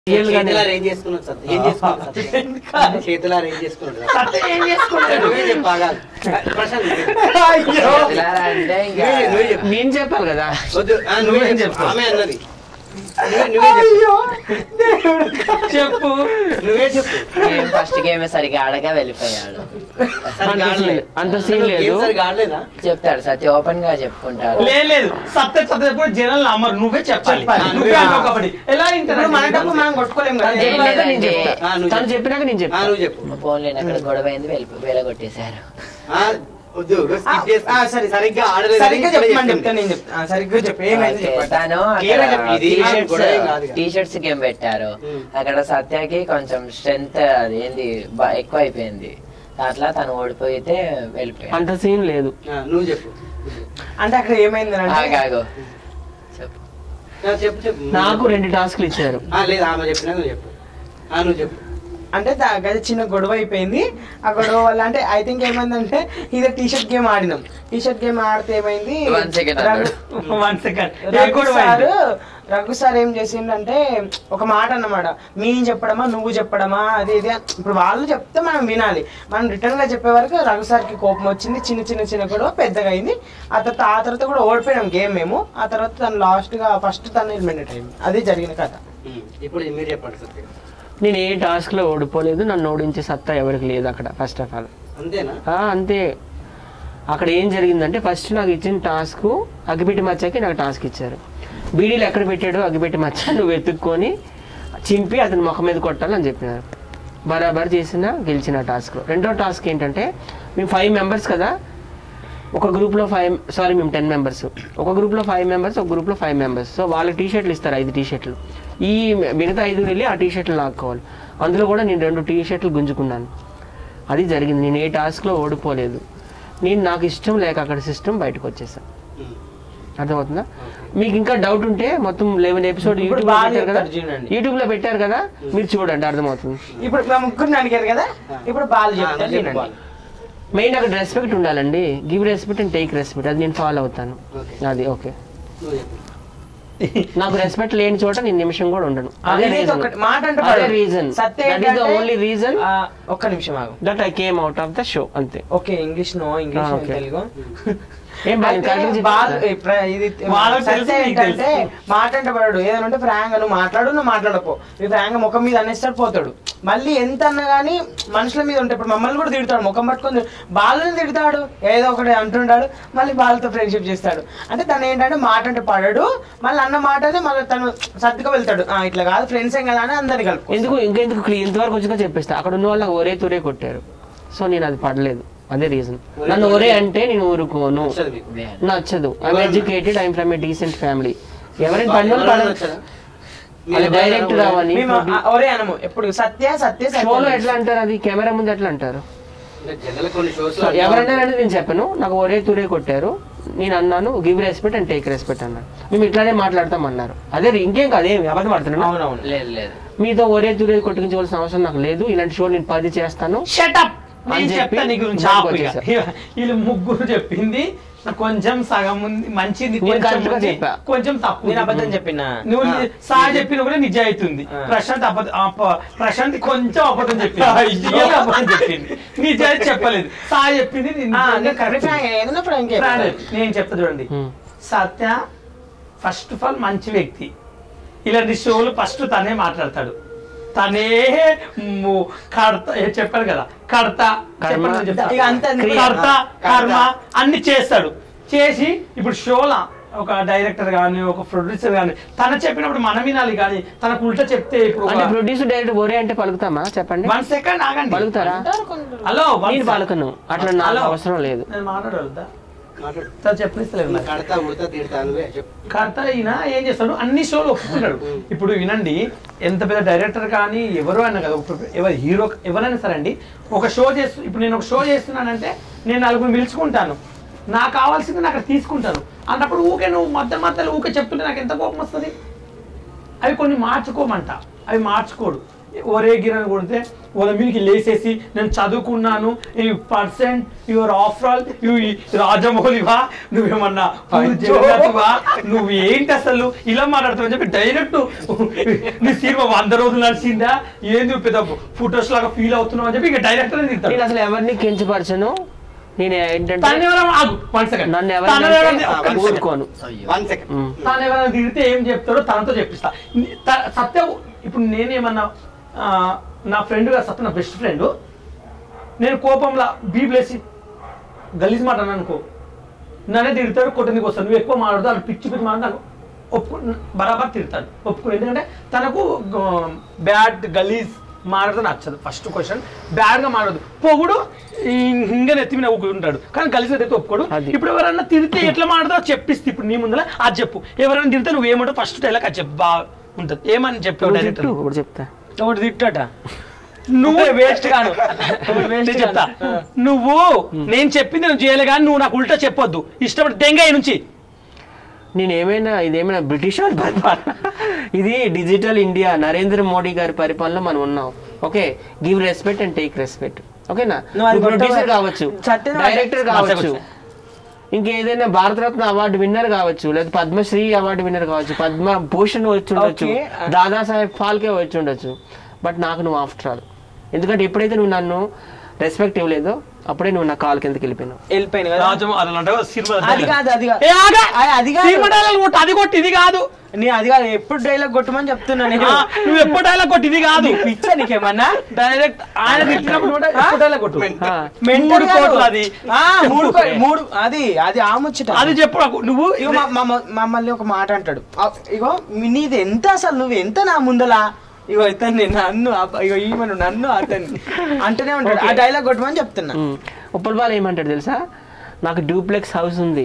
Real గానే చేతులు arrange చేసుకున్నాడు సార్ ఏం చేసుకున్నాడు సార్ చేతులు అరేంజ్ చేసుకున్నాడు సార్. సత్య ఏం చేసుకుంటాడు నువ్వే చెప్పు ఆగాలి. ప్రశాంత్ నువ్వే. అయ్యో ఇలా అంటే ఇంకా నువ్వే నువ్వే చెప్పు. నేను చెప్పాలి కదా వద్దు ఆ, నువ్వే నువ్వేం చెప్పు చెప్పు. ఆమె అన్నది నువ్వే నువ్వే చెప్పు చెప్పు నువ్వే చెప్పు గేమ్ ఫస్ట్ గేమ్ సరిగ్గా ఆడగా వెళ్ళిపోయాడు సరిగ్గా అంత ఆడలే. సీన్- అంత సీన్ లేదు. ఏం సరిగ్గా ఆడలేదా చెప్తాడు సత్య ఓపెన్ గా చెప్పుకుంటాడు లే- లేదు సత్య సత్య చెప్పు జనాలు నమ్మరు నువ్వే చెప్పాలి చెప్పాలి. నువ్వే నువ్వే అంటావు కాబట్టి ఎలా ఇప్పుడు మన వింటారు డబ్బు మనం కొట్టుకోలేం కదా ఏం చెప్పాక నేను లేదండి. చెప్తా ఆ, నువ్వు తను చెప్పు. చెప్పినాక నేను ఆ, చెప్తా నువ్వు చెప్పు ఫోన్ లేని అక్కడ గొడవ అయింది వెళ్ళి వేలగొట్టేశారు ఆ, వద్దు skip చేసి- ఆ, సరే సరిగ్గా ఆడలేదు సరిగ్గా ఇప్పుడే చెప్పమని చెప్పింది. చెప్తాను నేను చెప్తా ఆ, సరిగ్గా చెప్పు ఏమైంది ఓకే, చెప్పండి తను గేమ్ చెప్పు. ఇది గొడవ ఏం కాదు ఇక. టీ షర్ట్స్ గేమ్ పెట్టారు ఉమ్. అక్కడ సత్యకి కొంచెం స్ట్రెంత్ అది ఏంది బ- ఎక్కువ అయిపోయింది అట్లా తను ఓడిపోయితే వెళ్ళిపోయాడు అంత సీన్ లేదు ఆ, నువ్వు చెప్పు అంటే అక్కడ ఏమైంది ఆగు, అంటే ఆగు. చెప్పు ఆ, చెప్పు చెప్పు నాకు రెండు టాస్క్లు ఇచ్చారు ఆ, లేదు ఆమె చెప్పినా నువ్వు చెప్పు ఆ, నువ్వు చెప్పు అంటే దా- గది చిన్న గొడవ అయిపోయింది ఆ గొడవ వల్ల అంటే ఐ థింక్ ఏమైందంటే ఇది టీ షర్ట్ గేమ్ ఆడినాం టీ షర్ట్ గేమ్ ఆడితే ఏమైంది One second Raghu- one second Raghu sir Raghu sir ఏం చేసిండంటే ఒక మాట అన్నమాట మీ చెప్పడమా నువ్వు చెప్పడమా అది ఇది అని. ఇప్పుడు వాళ్ళు చెప్తే మనం వినాలి మనం రిటర్న్ గా చెప్పే వరకు రఘు సార్ కి కోపం వచ్చింది చిన్న చిన్న చిన్న గొడవ పెద్దగా అయింది ఆ తర్వాత ఆ తర్వాత కూడా ఓడిపోయినాం గేమ్ మేము ఆ తర్వాత తను లాస్ట్ గా ఫస్ట్ తను ఎలిమినేట్ అయింది అది జరిగిన కథ ఉమ్, ఇప్పుడు మీరు చెప్పండి సత్య నేను ఏ టాస్క్ లో ఓడిపోలేదు నన్ను ఓడించే సత్తా ఎవరికి లేదు అక్కడ ఫస్ట్ ఆఫ్ ఆల్ అంతేనా అంతే అక్కడ ఏం జరిగిందంటే ఫస్ట్ నాకు ఇచ్చిన టాస్క్ అగ్గిపెట్టి మచ్చకి నాకు టాస్క్ ఇచ్చారు బీడీలు ఎక్కడ పెట్టాడు అగ్గిపెట్టి మచ్చ నువ్వు వెతుక్కొని చింపి అతని ముఖం మీద కొట్టాలని చెప్పినారు బరాబర్ చేసిన గెలిచిన టాస్క్ రెండో టాస్క్ ఏంటంటే మేము ఫైవ్ మెంబర్స్ కదా ఒక గ్రూప్లో ఫైవ్ సారీ మేము టెన్ మెంబర్స్ ఒక గ్రూప్లో ఫైవ్ మెంబర్స్ ఒక గ్రూప్లో ఫైవ్ మెంబర్స్ సో వాళ్ళకి టీ షర్ట్లు ఇస్తారు ఐదు టీ షర్ట్లు ఈ మిగతా ఐదు వెళ్ళి ఆ టీ షర్ట్లు లాక్కోవాలి అందులో కూడా నేను రెండు టీ షర్ట్లు గుంజుకున్నాను అది జరిగింది నేను ఏ టాస్క్లో ఓడిపోలేదు నేను నాకు ఇష్టం లేక అక్కడ సిస్టమ్ బయటకు వచ్చేసాను ఉమ్, అర్థమవుతుందా మీకు ఇంకా డౌట్ ఉంటే మొత్తం లెవెన్ ఎపిసోడ్ ఇప్పుడు యూట్యూబ్ బాగా పెట్టారు కదా చెప్తారు చూడండి. యూట్యూబ్ లో పెట్టారు కదా మీరు చూడండి అర్థమవుతుంది ఇప్పుడు మా ముగ్గురిని అడిగారు కదా ఇప్పుడు బాలు ఆ, చెప్తారు నువ్వు చెప్పు వినండి. బాలు. మెయిన్ అక్కడ రెస్పెక్ట్ ఉండాలండి give respect and take respect అది నేను ఫాలో అవుతాను ఓకే. అది ఓకే నువ్వు చెప్పు నాకు రెస్పెక్ట్ లేని చోట నేను నిమిషం కూడా ఉండను అదే ఇది రీజన్ ఒకటి మాట అంటే అదే పడదు. Reason Satyam that is the ఏంటంటే, ఓన్లీ రీజన్ ఆ, ఒక్క నిమిషం ఆగు that I came out of the show అంతే ఓకే ఇంగ్లీష్ నో ఇంగ్లీష్ ఆ, నో ఓకే. తెలుగు ఏం బాగా అయితే correct గా బాలు- చెప్పారా? ఈ ప్ర- ఇది వాళ్ళకి సత్యం తెలుసు, నీకు ఏంటంటే మాట అంటే పడాడు ఏదైనా ఉంటే ఫ్రాంక్ నువ్వు మాట్లాడు నువ్వు మాట్లాడపో ఈ ఫ్రాంక్ ముఖం మీద అనేస్తాడు పోతాడు మళ్ళీ ఎంత అన్నా కానీ మనుషుల మీద ఉంటే ఇప్పుడు మమ్మల్ని కూడా తిడతాడు ముఖం పట్టుకొని తిడు- బాలుని తిడతాడు ఏదో ఒకటి అంటుంటాడు మళ్ళీ బాలుతో ఫ్రెండ్షిప్ చేస్తాడు అంటే తను ఏంటంటే మాట అంటే పడడు మళ్ళీ అన్న మాటనే మళ్ళీ తను సర్దుకు వెళ్తాడు ఆ, ఇట్లా కాదు ఫ్రెండ్స్ ఏం కదా అని అందరిని కలుపు ఎందుకు ఇంకెందుకు క్లీ- ఇంతవరకు వచ్చిగా చెప్పేస్తా అక్కడ ఉన్న వాళ్ళకి ఒరే తురే కొట్టారు సో నేను అది పడలేదు అదే రీజన్ ఒరే నన్ను తురే ఒరే అంటే నేను ఊరుకోను నచ్చదు మీకు నచ్చదు ఐఎమ్ ఎవరన్నా? Educated I'm from a decent family ఎవరైనా ఎవరు పని వాళ్ళు నచ్చదా? అది మీరు డైరెక్ట్ ఎవరైనా రావని మేము ఆ, ఒరే అనము ఎప్పుడు సత్య సత్య షోలో సత్య ఎట్లా అంటారు అది కెమెరా ముందు ఎట్లా అంటారు అంటే జనరల్ కొన్ని షోస్ సో ఎవరైనా అనేది నేను చెప్పను నాకు ఒరే తురే కొట్టారు నేను అన్నాను give respect and take respect అన్నాను మేము ఇట్లానే మాట్లాడతాం అన్నారు అదే ఇంకేం కాదు ఏం అబద్ధం పడుతున్నాను అవునవును లేదు లేదు మీతో ఒరే తురే కొట్టించవలసిన అవసరం నాకు లేదు ఇలాంటి షో నేను పది చేస్తాను షటప్ అని నేను చెప్పి చెప్తా నీ గురించి బయటకు ఆపు ఇక. వచ్చేసా. వీళ్ళు ముగ్గురు చెప్పింది కొంచెం సగం ఉంది మంచిది నేను కొంచెం correct గా ఉంది, చెప్పా. కొంచెం తప్పు నేను ఉంది. అబద్ధం చెప్పినా నువ్వు ఆ. సార్ చెప్పిన కూడా నిజాయితీ ఉంది ఆ. ప్రశాంత్ అబద్ధం అప్ప- ప్రశాంత్ కొంచెం అబద్ధం చెప్పింది అయ్యో. రియల్ అబద్ధం చెప్పింది నిజాయితీ చెప్పలేదు సార్ చెప్పింది నీ ఆ, నిజంగా నేను correct. ఫ్రాంక్ ఏదైనా ఫ్రాంక్ ప్రాణం, నేను చెప్తా చూడండి Hmm. Satya first of all మంచి వ్యక్తి ఇలాంటి షోలు ఫస్ట్ తనే మాట్లాడతాడు తనే ము- కర్త ఏ చెప్పాడు కదా కర్త కర్మ. చెప్పండి నేను చెప్తా. ఇక అంతే ఎందుకు? కర్త కర్త. కర్మ అన్ని చేస్తాడు చేసి ఇప్పుడు షోలా ఒక డైరెక్టర్ కానీ ఒక ప్రొడ్యూసర్ కానీ తన చెప్పినప్పుడు మనం వినాలి కానీ తనకు ఉల్టా చెప్తే ఇప్పుడు అంటే ప్రొడ్యూసర్ డైరెక్ట్ ఒరే అంటే పలుకుతామా చెప్పండి వన్ సెకండ్ ఆగండి పలుకుతారా హలో one నేను sec- పలుకను అట్లా నాకు హలో. అవసరం లేదు నేను మాట్లాడగలుగుతా మాట్లాడు సార్ చెప్పనిస్తలేదు నాకు. కడతా ఉడతా తిడతా నువ్వే చెప్పు కర్త ఈయన ఏం చేస్తాడు అన్ని షోలు ఒప్పుకుంటాడు ఇప్పుడు వినండి ఎంత పెద్ద డైరెక్టర్ కానీ ఎవరు అయినా కదా ఒక- ఎవరు హీరో ఎవరైనా సరే అండి ఒక షో చేస్తూ ఇప్పుడు నేను ఒక షో చేస్తున్నానంటే నేను నలుగురు పిలుచుకుంటాను నాకు కావాల్సింది నేను అక్కడ తీసుకుంటాను అన్నప్పుడు ఊకే నువ్వు మధ్య మధ్యలో ఊకే చెప్తుంటే నాకు ఎంత కోపం వస్తుంది అవి కొన్ని మార్చుకోమంట అవి మార్చుకోడు ఒరే గిరని కొడితే వాళ్ళ మీదకి లేసేసి నేను చదువుకున్నాను ఈ percent your of all you రాజమౌళివా నువ్వేమన్నా పూరి జగన్నాథ్వా నువ్వు ఏంటి అసలు ఇలా మాట్లాడుతావు అని చెప్పి డైరెక్ట్ నీ సినిమా వంద రోజులు నడిచిందా ఏంది పెద్ద ఫొటోస్ లాగా ఫీల్ అవుతున్నావు అని చెప్పి ఇక డైరెక్టర్ తింటాడు నేను అసలు ఎవరిని కించపరచను నేను ఏంటంటే తను ఎవరైనా ఆగు వన్ సెకండ్ నన్ను తను ఎవరైనా ఎవరైనా ఒక్క నిమిషం. ఊరుకోను వన్ సెకండ్ ఉమ్. తాను ఎవరైనా తిడితే ఏం చెప్తాడో తనతో చెప్పిస్తా త- సత్య ఇప్పుడు నేనేమన్నా ఆ, నా ఫ్రెండ్ గా సత్య నా బెస్ట్ ఫ్రెండ్ నేను కోపంలో బీబ్లేసి గలీజ్ మాట అన్నాను అనుకో నన్నే తిడతాడు కొట్టనికి వస్తాను నువ్వు ఎక్కువ మాట్లాడదు అని పిచ్చి పిచ్చి మాట్లాడు ఒప్పుకు బరాబర్ తిడతాడు ఒప్పుకుని ఎందుకంటే తనకు బ్యాడ్ గలీజ్ మాట్లాడితే నచ్చదు ఫస్ట్ క్వశ్చన్ బ్యాడ్ గా మాట్లాడదు పొగుడు ఇంకా నెత్తి మీద ఉంటాడు కానీ గలీజ్ అయితే ఒప్పుకోడు అది. ఇప్పుడు ఎవరన్నా తిడితే ఎట్లా మాట్లాడతావు చెప్పిస్తే ఇప్పుడు నీ ముందర అది చెప్పు ఎవరైనా తిడితే నువ్వు ఏమంటావు ఫస్ట్ డైలాగ్ అది చెప్పు బాగా ఉంటుంది ఏమని చెప్పావు నువ్వు డైరెక్టర్ తిట్టు, ఒకటి చెప్తా ఒకటి తిట్టట నువ్వు వేస్ట్ కాను నేను చెప్తా నువ్వు నేను చెప్పింది నువ్వు చేయాలి కానీ నువ్వు నాకు ఉల్టా చెప్పొద్దు ఇష్టపడి దెంగాయి నుంచి నేను ఏమైనా ఇదేమైనా బ్రిటిష్ వాళ్ళ పరిపాలన ఇది డిజిటల్ ఇండియా నరేంద్ర మోడీ గారి పరిపాలన మనం ఉన్నాం okay give respect and take respect ఓకేనా నువ్వు అది ప్రొడ్యూసర్ కొట్టవా? కావచ్చు చట్టిన డైరెక్టర్ కావచ్చు కొంచెం. ఇంకేదైనా భారతరత్న అవార్డు విన్నర్ కావచ్చు లేదా పద్మశ్రీ అవార్డు విన్నర్ కావచ్చు పద్మ భూషణ్ వచ్చి ఉండొచ్చు Okay. దాదాసాహెబ్ ఫాల్కే వచ్చి ఉండొచ్చు బట్ నాకు నువ్వు ఆఫ్టర్ ఆల్ ఎందుకంటే ఎప్పుడైతే నువ్వు నన్ను రెస్పెక్ట్ ఇవ్వలేదో అప్పుడే నువ్వు నా కాల్ కిందకి వెళ్ళిపోయినావు వెళ్ళిపోయింది కదా రాజం అది అంటే సినిమా అది కాదు అది కాదు ఏ ఆగా! అది- అది కాదు. సినిమా డైలాగ్ కొట్టు అది కొట్టి ఇది కాదు నేను అది కాదు ఎప్పుడు డైలాగ్ కొట్టమని చెప్తున్నా నేను ఆ, నువ్వు ఎప్పుడు డైలాగ్ కొట్టి ఇది కాదు నీకు పిచ్చా నీకేమన్నా డైరెక్ట్ ఆయన తిట్టినప్పుడు కూడా ఎప్పుడు డైలాగ్ కొట్టు ఆ, Mental మూడు కాదు. కోట్లు అది ఆ, మూడు కో- మూడు అది అది ఆముచ్చట అది చెప్పు నాకు నువ్వు ఇగో మా- మా- మమ్మల్ని ఒక మాట అంటాడు ఆ, ఇగో నీది ఎంత అసలు నువ్వు ఎంత నా ముందలా ఇగో ఇతన్ని నన్ను అబ్బ- ఇగో ఈమెను నన్ను అతన్ని అంటూనే ఉంటాడు ఆ డైలాగ్ కొట్టమని చెప్తున్నా ఉమ్. ఉప్పలపాలు ఏమంటాడు తెలుసా నాకు డూప్లెక్స్ హౌస్ ఉంది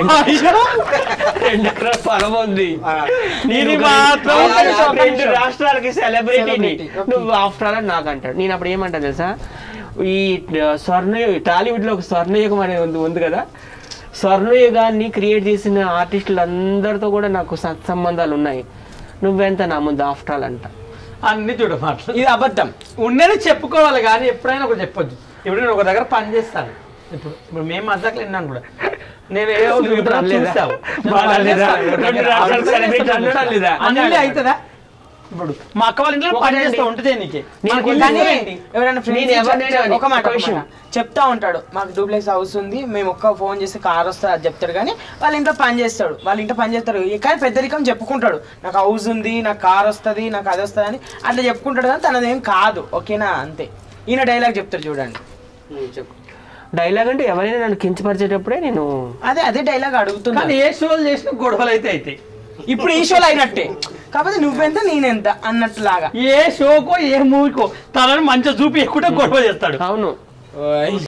రెండు ఎకరాల పొలం ఉంది నీది నేను మాత్రం ఒక- ఒక్క నిమిషం, ఒక్క రెండు నిమిషం. రాష్ట్రాలకి సెలబ్రిటీని Celebrity, okay. నువ్వు ఆఫ్టర్ ఆల్ నాకు అంటాడు నేను అప్పుడు ఏమంటా తెలుసా ఈ స్వర్ణ టాలీవుడ్ లో ఒక స్వర్ణయుగం అనేది ఉంది ఉంది కదా స్వర్ణయుగాన్ని క్రియేట్ చేసిన ఆర్టిస్టులు అందరితో కూడా నాకు సత్సంబంధాలు ఉన్నాయి నువ్వెంత నా ముందు ఆఫ్టర్ ఆల్ అంట అన్ని చూడమాట ఇది అబద్ధం ఉన్నది చెప్పుకోవాలి కానీ ఎప్పుడైనా ఒకటి చెప్పొచ్చు ఇప్పుడు నేను ఒక దగ్గర పని చేస్తాను ఇప్పుడు ఇప్పుడు మేము మజాకులు విన్నాను కూడా నేను ఏ రోజు నువ్వు వింటున్నా అనలేదా? చూసావు. బాగా అనలేదా? రెండు రెండు రాష్ట్రాలు రాష్ట్రాలు celebrate celebrate అనలేదా? అనలేదా? అనలే అవుతుందా ఇప్పుడు మా అక్క వాళ్ళ ఇంట్లో పని చేస్తా ఉంటుంది నీకు నేను మనకి కొన్ని- కానీ కానీ ఎవరైనా friends నేను ఎవరినైనా చెప్తే- ఒక మాట ఒక ఒక విషయం. మాట. చెప్తా ఉంటాడు మాకు డూప్లెక్స్ హౌస్ ఉంది మేము ఒక్క ఫోన్ చేస్తే కార్ వస్తుంది అది చెప్తాడు కానీ వాళ్ళ ఇంట్లో పని చేస్తాడు వాళ్ళ ఇంట్లో పని చేస్తాడు కానీ పెద్దరికం చెప్పుకుంటాడు నాకు హౌస్ ఉంది నాకు కార్ వస్తుంది నాకు అది వస్తుంది అని అట్లా చెప్పుకుంటాడు కానీ తనదేం కాదు ఓకేనా అంతే ఈయన డైలాగ్ చెప్తాడు చూడండి చెప్పు డైలాగ్ అంటే ఎవరైనా నన్ను కించపరిచేటప్పుడే నేను అదే అదే డైలాగ్ అడుగుతున్నా కానీ ఏ షోలు చేసిన గొడవలు అయితే అవుతాయి ఇప్పుడు ఈ షోలో అయినట్టే కాకపోతే నువ్వెంత నేనెంత అన్నట్లాగా ఏ షోకో ఏ మూవీకో తనని మంచిగా చూపించకుండా గొడవ చేస్తాడు అవును